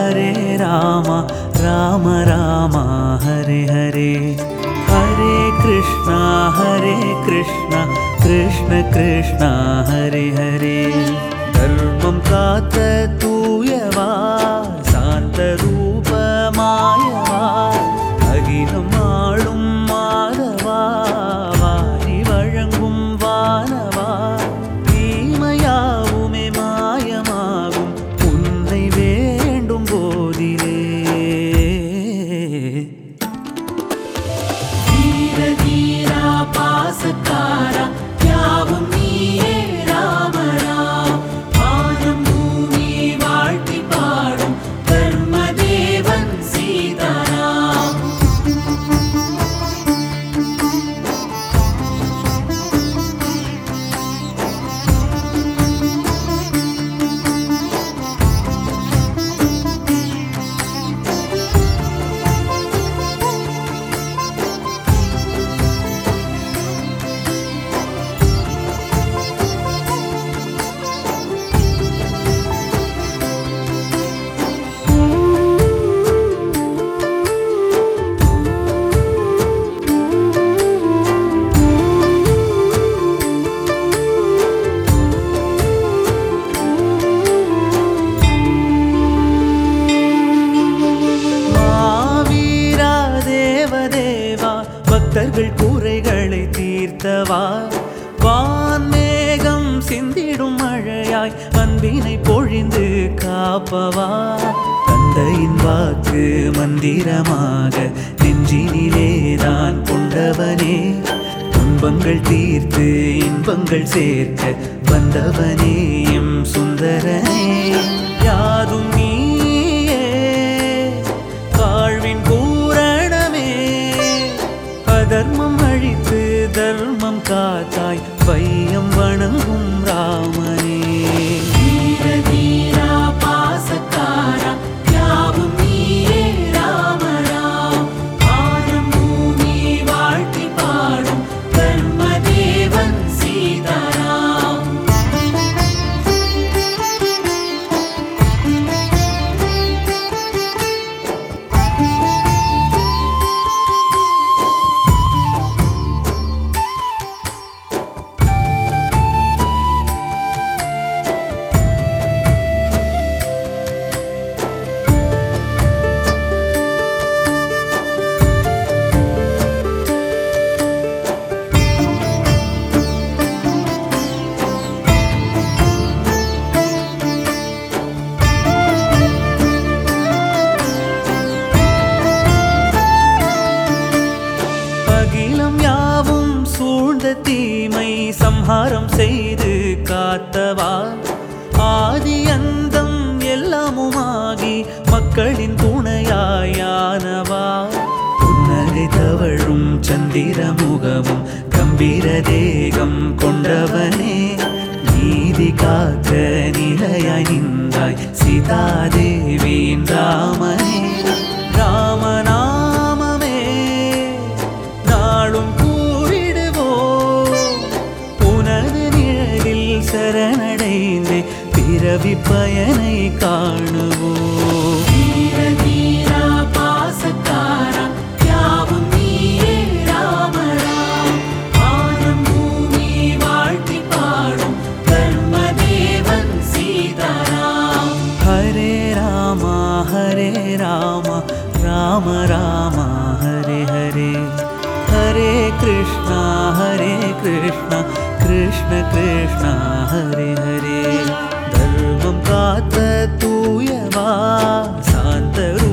ஹரே ராமா ராம ராமா ஹரே ஹரே ஹரே கிருஷ்ணா ஹரே கிருஷ்ணா கிருஷ்ண கிருஷ்ணா ஹரே ஹரே தர்மம் காத்த தூயவா சாந்த ரூபமாயவா அகிலம் ஆளும் மாதவா வாரி வழங்கும் வானவா தீமையாவுமே மாயமாகும் உன்னை வேண்டும் போதிலே தீர தீரா பாசக்காரா யாவும் நீயே ராமராம் வானம் பூமி வாழ்த்தி பாடும் தர்மதேவன் சீதாராம் மாவீரா தேவதேவா பக்தர்கள் குறைகளை தீர்த்தவா வான்மேகம் சிந்திடும் மழையாய் அன்பினை பொழிந்து காப்பவா தந்தையின் வாக்கு மந்திரமாக நெஞ்சினிலேதான் கொண்டவனே துன்பங்கள் தீர்த்து இன்பங்கள் சேர்க்க வந்தவனே எம் சுந்தரனே யாதும் நீயே வாழ்வின் பூரணமே அதர்மம் அழித்து தர்மம் காத்தாய் வையம் வணங்கும் ராமனே தீர தீரா பாசக்காரா யாவும் நீயே ராமராம் வானம் பூமி வாழ்த்தி பாடும் தர்மதேவன் சீதாராம் அகிலம் யாவும் சூழ்ந்த தீமை சம்ஹாரம் செய்து காத்தவா ஆதி அந்தம் எல்லாமுமாகி மக்களின் துணையாயானவா புன்னகை தவழும் சந்திர முகமும் கம்பீர தேகம் கொண்டவனே நீதி காக்க நிலையாய் நின்றாய் சீதாதேவியின் ராமனே ராமநாமமே நாளும் கூறிடுவோம் உனது நிழலில் சரணடைந்தே பிறவி பயனை காணுவோம் தீர தீரா பாசக்காரா யாவும் நீயே ராமராம் வானம் பூமி வாழ்த்தி பாடும் தர்மதேவன் சீதாராம் ஹரே ராமா ஹரே ராமா ராம ராமா ஹரே ஹரே ஹரே கிருஷ்ணா ஹரே கிருஷ்ணா கிருஷ்ண கிருஷ்ணா ஹரே ஹரே தர்மம் காத்த தூயவா சாந்த